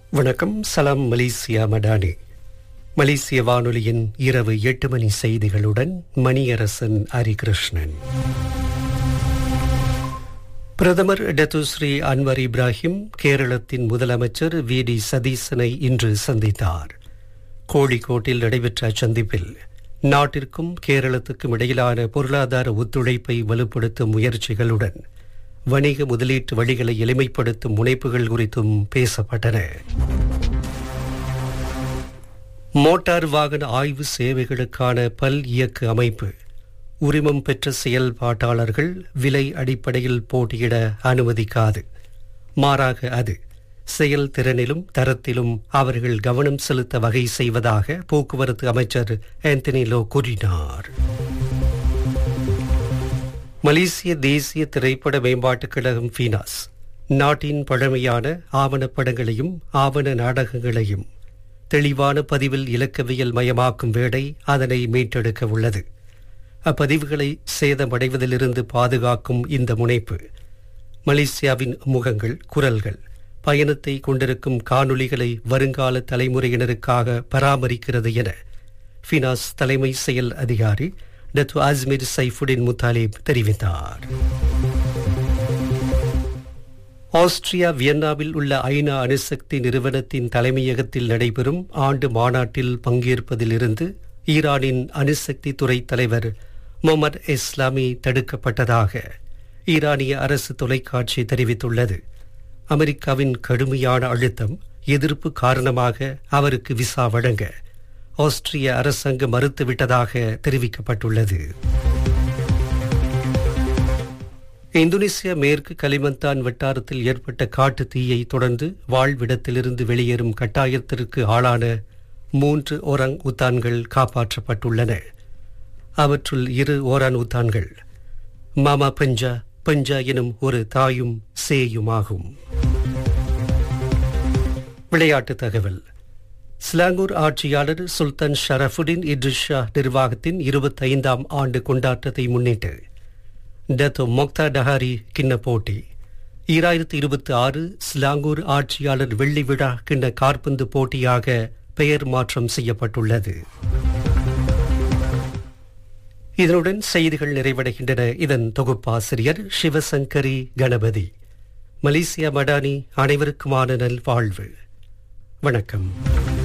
வணக்கம் சலாம் மலேசியா மடானி மலேசிய வானொலியின் இரவு எட்டு மணி செய்திகளுடன் மணியரசன் ஹரிகிருஷ்ணன் பிரதமர் டத்துஸ்ரீ அன்வர் இப்ராஹிம் கேரளத்தின் முதலமைச்சர் வி டி சதீசனை இன்று சந்தித்தார் கோழிக்கோட்டில் நடைபெற்ற அச்சந்திப்பில் நாட்டிற்கும் கேரளத்துக்கும் இடையிலான பொருளாதார ஒத்துழைப்பை வலுப்படுத்தும் முயற்சிகளுடன் வணிக முதலீட்டு வழிகளை எளிமைப்படுத்தும் முனைப்புகள் குறித்தும் பேசப்பட்டன மோட்டார் வாகன ஆய்வு சேவைகளுக்கான பல் இயக்கு அமைப்பு உரிமம் பெற்ற செயல்பாட்டாளர்கள் விலை அடிப்படையில் போட்டியிட அனுமதிக்காது மாறாக அது செயல்திறனிலும் தரத்திலும் அவர்கள் கவனம் செலுத்த வகை செய்வதாக போக்குவரத்து அமைச்சர் ஆந்தனி லோ கூறினார் மலேசிய தேசிய திரைப்பட மேம்பாட்டுக் கழகம் ஃபீனாஸ் நாட்டின் பழமையான ஆவணப்படங்களையும் ஆவண நாடகங்களையும் தெளிவான பதிவில் இலக்கவியல் மயமாக்கும் வேடை அதனை மீட்டெடுக்க உள்ளது அப்பதிவுகளை சேதமடைவதிலிருந்து பாதுகாக்கும் இந்த முனைப்பு மலேசியாவின் முகங்கள் குரல்கள் பயணத்தை கொண்டிருக்கும் காணொளிகளை வருங்கால தலைமுறையினருக்காக பராமரிக்கிறது என ஃபினாஸ் தலைமை செயல் அதிகாரி டத்து அஸ்மிர் சைஃபுடின் முத்தாலிப் தெரிவித்தார் ஆஸ்திரியா வியன்னாவில் உள்ள ஐநா அணுசக்தி நிறுவனத்தின் தலைமையகத்தில் நடைபெறும் ஆண்டு மாநாட்டில் பங்கேற்பதிலிருந்து ஈரானின் அணுசக்தி துறை தலைவர் முகமது இஸ்லாமி தடுக்கப்பட்டதாக ஈரானிய அரசு தொலைக்காட்சி தெரிவித்துள்ளது அமெரிக்காவின் கடுமையான அழுத்தம் எதிர்ப்பு காரணமாக அவருக்கு விசா வழங்க ஆஸ்திரிய அரசாங்கம் மறுத்துவிட்டதாக தெரிவிக்கப்பட்டுள்ளது இந்தோனேசியா மேற்கு கலிமந்தான் வட்டாரத்தில் ஏற்பட்ட காட்டு தீயை தொடர்ந்து வாழ்விடத்திலிருந்து வெளியேறும் கட்டாயத்திற்கு ஆளான மூன்று ஓரங் உத்தான்கள் காப்பாற்றப்பட்டுள்ளன அவற்றுள் இரு ஓரான் உத்தான்கள் மாமா பஞ்சா பஞ்சா எனும் ஒரு தாயும் சேயுமாகும் விளையாட்டு தகவல் ஸ்லாங்கூர் ஆட்சியாளர் சுல்தான் ஷரஃபுடின் இட்ரிஸ் ஷா நிர்வாகத்தின் இருபத்தைந்தாம் ஆண்டு கொண்டாட்டத்தை முன்னிட்டு டத்தோ மொக்தா டஹாரி கிண்ண போட்டி ஈராயிரத்தி இருபத்தி ஆறு ஸ்லாங்கூர் ஆட்சியாளர் வெள்ளி விழா கிண்ண கார்பந்து போட்டியாக பெயர் மாற்றம் செய்யப்பட்டுள்ளது இதனுடன் செய்திகள் நிறைவடைகின்றன இதன் தொகுப்பாசிரியர் சிவசங்கரி கணபதி மலேசியா மடானி அனைவருக்குமான நல்வாழ்வு வணக்கம்